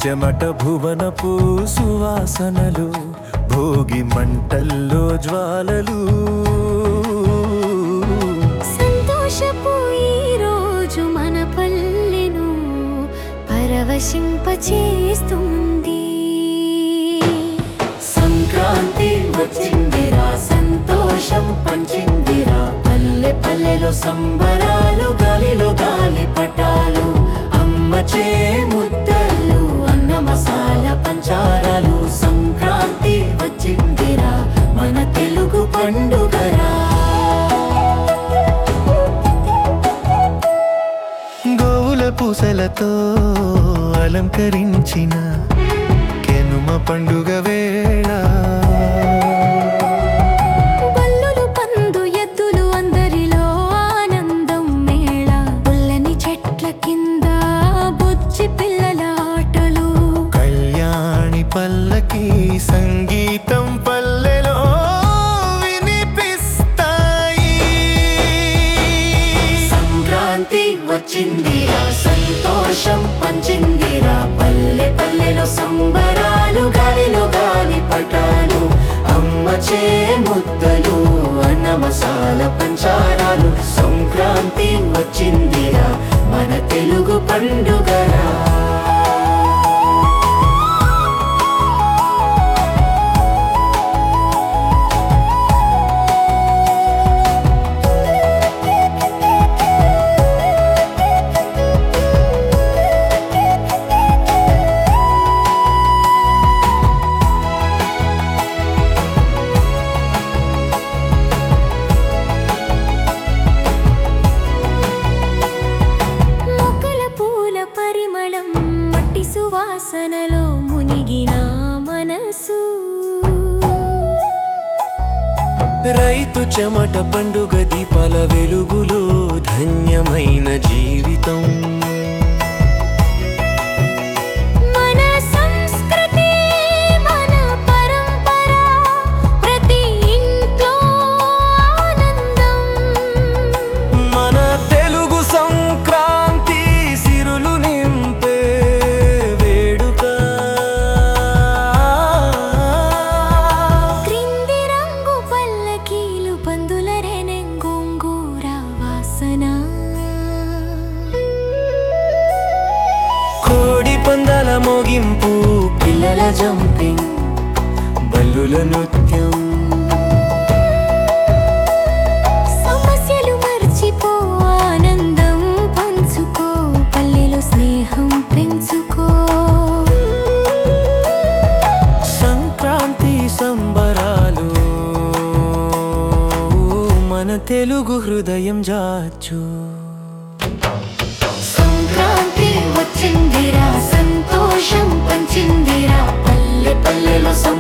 చెమట భువనపు సువాసనలు భోగి మంటల్లో జ్వాలలు సంతోషపు ఈ రోజు మన పల్లెను పరవశింపచేస్తుంది సంక్రాంతి వచ్చిందిరా సంతోషం పంచిందిరా పల్లె పల్లెలో సంబరాలు గాలిలో గాలి పటాలు అమ్మ చే ముద్దలు అన్న మసాల పంచారాలు సంక్రాంతి వచ్చిందిరా మన తెలుగు పండుగరా గోవుల పూసలతో అలంకరించిన కెనుమ పండుగ వేళ బల్లులు పందు ఎద్దులు అందరిలో ఆనందం మేళ పుల్లని చెట్ల కింద బుజ్జి పిల్లల ఆటలు కళ్యాణి పల్లకి సంగీతం పల్లెలో వినిపిస్తాయి సంక్రాంతి వచ్చిందిరా సంతోషం పంచిందిరా పల్లె పల్లెలో సంబరాలు గాలిలో గాలి పటాలు అమ్మ చే ముద్దలు అన్న మసాల పంచారాలు సంక్రాంతి వచ్చిందిరా మన తెలుగు పండుగరా మొక్కల పూల పరిమళం మట్టి సువాసనలో మునిగిన మనసు రైతు చెమట పండుగ దీపాల వెలుగులో ధన్యమైన జీవితం మన సంస్కృతి మన పరంపర ప్రతి ఇంట్లో ఆనందం మన తెలుగు సంక్రాంతి సిరులు నింపే వేడుక క్రింది రంగు పల్లకీలు పందుల రెనెంగోంగూర వాసన కోడి పందాల మోగింపు పిల్లల జంపింగ్ బల్లుల నృత్యం సమస్యలు మర్చిపో ఆనందం పంచుకో పల్లెలో స్నేహం పెంచుకో సంక్రాంతి సంబరాలు మన తెలుగు హృదయం జాచు సంక్రాంతి వచ్చిందిరా సంతోషం పంచిందిరా పల్లె పల్లెలో సం